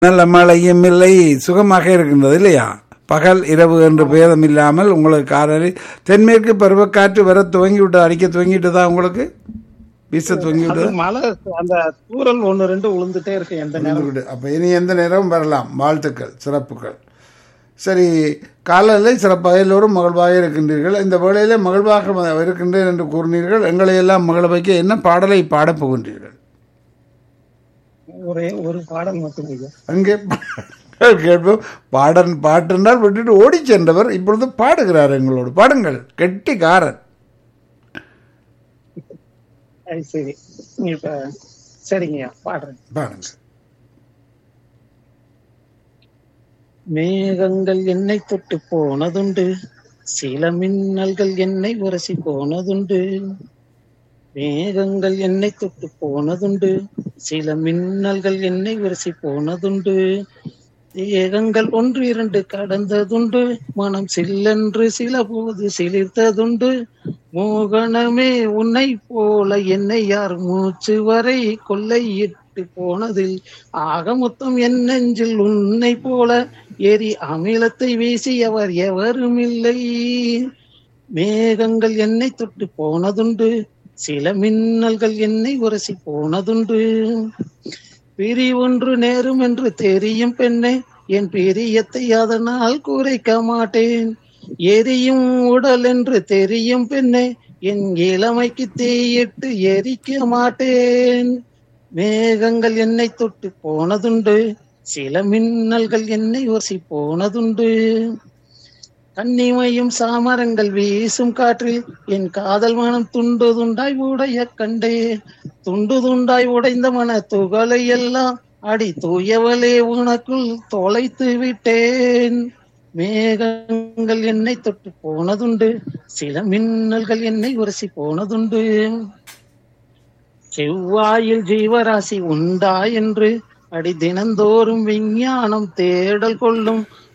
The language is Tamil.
நல்ல மழையும் இல்லை சுகமாக இருக்கின்றது இல்லையா பகல் இரவு என்று பேதம் இல்லாமல் உங்களுக்கு காலையில் தென்மேற்கு பருவக்காற்று வர துவங்கி விட்டு அடிக்க துவங்கிட்டு தான் உங்களுக்கு வீச துவங்கி அது விட்டு மழை அந்த தூரல் ஒண்ணு ரெண்டு விழுந்துட்டே இருக்கு எந்த நேரம் விட்டு அப்போ இனி எந்த நேரமும் வரலாம் வாழ்த்துக்கள் சிறப்புகள் சரி காலையில் சிறப்பாக எல்லோரும் மகிழ்வாக இருக்கின்றீர்கள் இந்த வேளையிலே மகிழ்வாக ம- இருக்கின்றேன் என்று கூறினீர்கள் எங்களை எல்லாம் மகிழ வைக்க என்ன பாடலை பாடப் போகின்றீர்கள் ஒரே ஒரு பாடல் மட்டும் ஐயா அங்கே கேட்போம் பாடன் பாட்டென்றால் விட்டுட்டு ஓடிச் சென்றவர் இப்பொழுது பாடுகிறார் எங்களோடு பாடுங்கள் கெட்டிக்காரன் அது சரி இப்ப சரிங்கய்யா பாடுறேன் பாடுங்க மேகங்கள் என்னை தொட்டு போனதுண்டு சில மின்னல்கள் என்னை உரசி போனதுண்டு மேகங்கள் என்னை தொட்டு போனதுண்டு சில மின்னல்கள் என்னை உரசி போனதுண்டு தேகங்கள் ஒன்று இரண்டு கடந்ததுண்டு மனம் சில்லென்று சில போது சிலிர்த்ததுண்டு மோகனமே உன்னை போல என்னை யார் மூச்சு வரை கொள்ளையிட்டு போனதில் ஆக மொத்தம் என் நெஞ்சில் உன்னை போல எரி அமிலத்தை வீசியவர் எவரும் இல்லை மேகங்கள் என்னை தொட்டு போனதுண்டு சில மின்னல்கள் என்னை உரசி போனதுண்டு பிரி ஒன்று நேரும் என்று தெரியும் பெண்ணே என் பிரியத்தை அதனால் குறைக்க மாட்டேன் எரியும் உடல் என்று தெரியும் பெண்ணே என் இளமைக்கு தீயிட்டு எரிக்க மாட்டேன் மேகங்கள் என்னை தொட்டு போனதுண்டு சில மின்னல்கள் என்னை ஒசி போனதுண்டு கன்னிமையும் சாமரங்கள் வீசும் காற்றில் என் காதல் மனம் துண்டு துண்டாய் உடைய கண்டே துண்டு துண்டாய் உடைந்த மன துகளை எல்லாம் அடி தூயவளே உனக்குள் தொலைத்து விட்டேன் மேகங்கள் என்னை தொட்டு போனதுண்டு சில மின்னல்கள் என்னை உரசி போனதுண்டு செவ்வாயில் ஜீவராசி உண்டா என்று அடி தினந்தோறும் விஞ்ஞானம் தேடல் கொள்ளும்